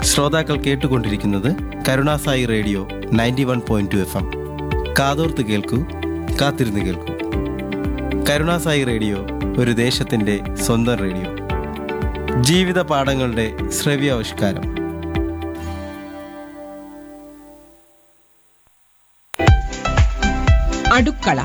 ശ്രോതാക്കൾ കേട്ടുകൊണ്ടിരിക്കുന്നത് Karunasai radio ninety one point two F M കാതോർത്ത് കേൾക്കൂ കാത്തിരുന്ന് കേൾക്കൂ കരുണാസായി റേഡിയോ ഒരു ദേശത്തിൻ്റെ സ്വന്തം റേഡിയോ ജീവിത പാഠങ്ങളുടെ ശ്രവ്യാവിഷ്കാരം അടുക്കള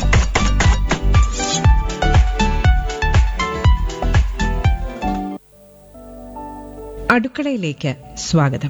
അടുക്കളയിലേക്ക് സ്വാഗതം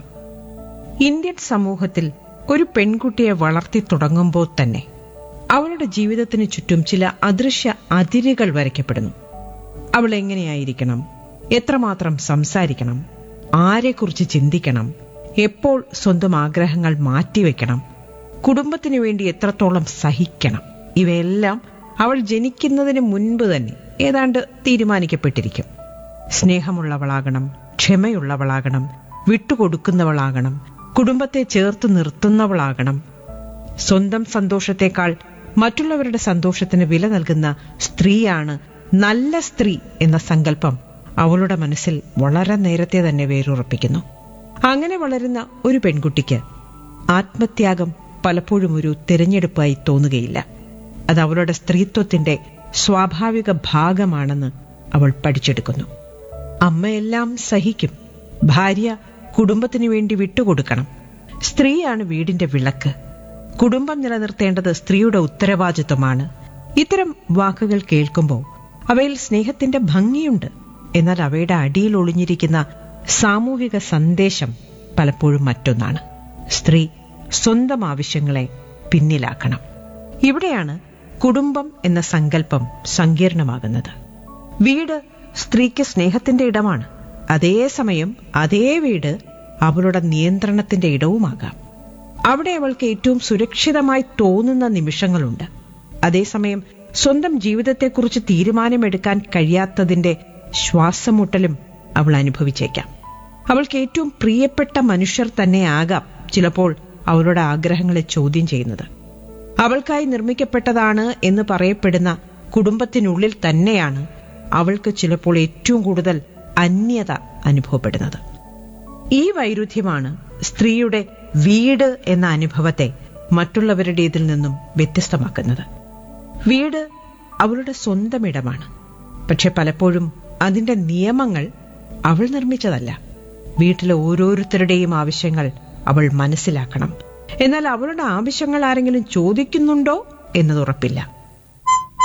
ഇന്ത്യൻ സമൂഹത്തിൽ ഒരു പെൺകുട്ടിയെ വളർത്തി തുടങ്ങുമ്പോൾ തന്നെ അവളുടെ ജീവിതത്തിന് ചുറ്റും ചില അദൃശ്യ അതിരുകൾ വരയ്ക്കപ്പെടുന്നു അവൾ എങ്ങനെയായിരിക്കണം എത്രമാത്രം സംസാരിക്കണം ആരെക്കുറിച്ച് ചിന്തിക്കണം എപ്പോൾ സ്വന്തം ആഗ്രഹങ്ങൾ മാറ്റിവെക്കണം കുടുംബത്തിനു വേണ്ടി എത്രത്തോളം സഹിക്കണം ഇവയെല്ലാം അവൾ ജനിക്കുന്നതിന് മുൻപ് തന്നെ ഏതാണ്ട് തീരുമാനിക്കപ്പെട്ടിരിക്കും സ്നേഹമുള്ളവളാകണം ക്ഷമയുള്ളവളാകണം വിട്ടുകൊടുക്കുന്നവളാകണം കുടുംബത്തെ ചേർത്ത് നിർത്തുന്നവളാകണം സ്വന്തം സന്തോഷത്തെക്കാൾ മറ്റുള്ളവരുടെ സന്തോഷത്തിന് വില നൽകുന്ന സ്ത്രീയാണ് നല്ല സ്ത്രീ എന്ന സങ്കല്പം അവളുടെ മനസ്സിൽ വളരെ നേരത്തെ തന്നെ വേരുറപ്പിക്കുന്നു അങ്ങനെ വളരുന്ന ഒരു പെൺകുട്ടിക്ക് ആത്മത്യാഗം പലപ്പോഴും ഒരു തിരഞ്ഞെടുപ്പായി തോന്നുകയില്ല അത് അവളുടെ സ്ത്രീത്വത്തിന്റെ സ്വാഭാവിക ഭാഗമാണെന്ന് അവൾ പഠിച്ചെടുക്കുന്നു അമ്മയെല്ലാം സഹിക്കും ഭാര്യ കുടുംബത്തിനു വേണ്ടി വിട്ടുകൊടുക്കണം സ്ത്രീയാണ് വീടിന്റെ വിളക്ക് കുടുംബം നിലനിർത്തേണ്ടത് സ്ത്രീയുടെ ഉത്തരവാദിത്വമാണ് ഇത്തരം വാക്കുകൾ കേൾക്കുമ്പോൾ അവയിൽ സ്നേഹത്തിന്റെ ഭംഗിയുണ്ട് എന്നാൽ അവയുടെ അടിയിൽ ഒളിഞ്ഞിരിക്കുന്ന സാമൂഹിക സന്ദേശം പലപ്പോഴും മറ്റൊന്നാണ് സ്ത്രീ സ്വന്തം ആവശ്യങ്ങളെ പിന്നിലാക്കണം ഇവിടെയാണ് കുടുംബം എന്ന സങ്കല്പം സങ്കീർണമാകുന്നത് വീട് സ്ത്രീക്ക് സ്നേഹത്തിന്റെ ഇടമാണ് അതേസമയം അതേ വീട് അവളുടെ നിയന്ത്രണത്തിന്റെ ഇടവുമാകാം അവിടെ അവൾക്ക് ഏറ്റവും സുരക്ഷിതമായി തോന്നുന്ന നിമിഷങ്ങളുണ്ട് അതേസമയം സ്വന്തം ജീവിതത്തെക്കുറിച്ച് തീരുമാനമെടുക്കാൻ കഴിയാത്തതിന്റെ ശ്വാസമുട്ടലും അവൾ അനുഭവിച്ചേക്കാം അവൾക്ക് ഏറ്റവും പ്രിയപ്പെട്ട മനുഷ്യർ തന്നെയാകാം ചിലപ്പോൾ അവളുടെ ആഗ്രഹങ്ങളെ ചോദ്യം ചെയ്യുന്നത് അവൾക്കായി നിർമ്മിക്കപ്പെട്ടതാണ് എന്ന് പറയപ്പെടുന്ന കുടുംബത്തിനുള്ളിൽ തന്നെയാണ് അവൾക്ക് ചിലപ്പോൾ ഏറ്റവും കൂടുതൽ അന്യത അനുഭവപ്പെടുന്നത് ഈ വൈരുദ്ധ്യമാണ് സ്ത്രീയുടെ വീട് എന്ന അനുഭവത്തെ മറ്റുള്ളവരുടേതിൽ നിന്നും വ്യത്യസ്തമാക്കുന്നത് വീട് അവളുടെ സ്വന്തം ഇടമാണ് പക്ഷെ പലപ്പോഴും അതിന്റെ നിയമങ്ങൾ അവൾ നിർമ്മിച്ചതല്ല വീട്ടിലെ ഓരോരുത്തരുടെയും ആവശ്യങ്ങൾ അവൾ മനസ്സിലാക്കണം എന്നാൽ അവളുടെ ആവശ്യങ്ങൾ ആരെങ്കിലും ചോദിക്കുന്നുണ്ടോ എന്നത് ഉറപ്പില്ല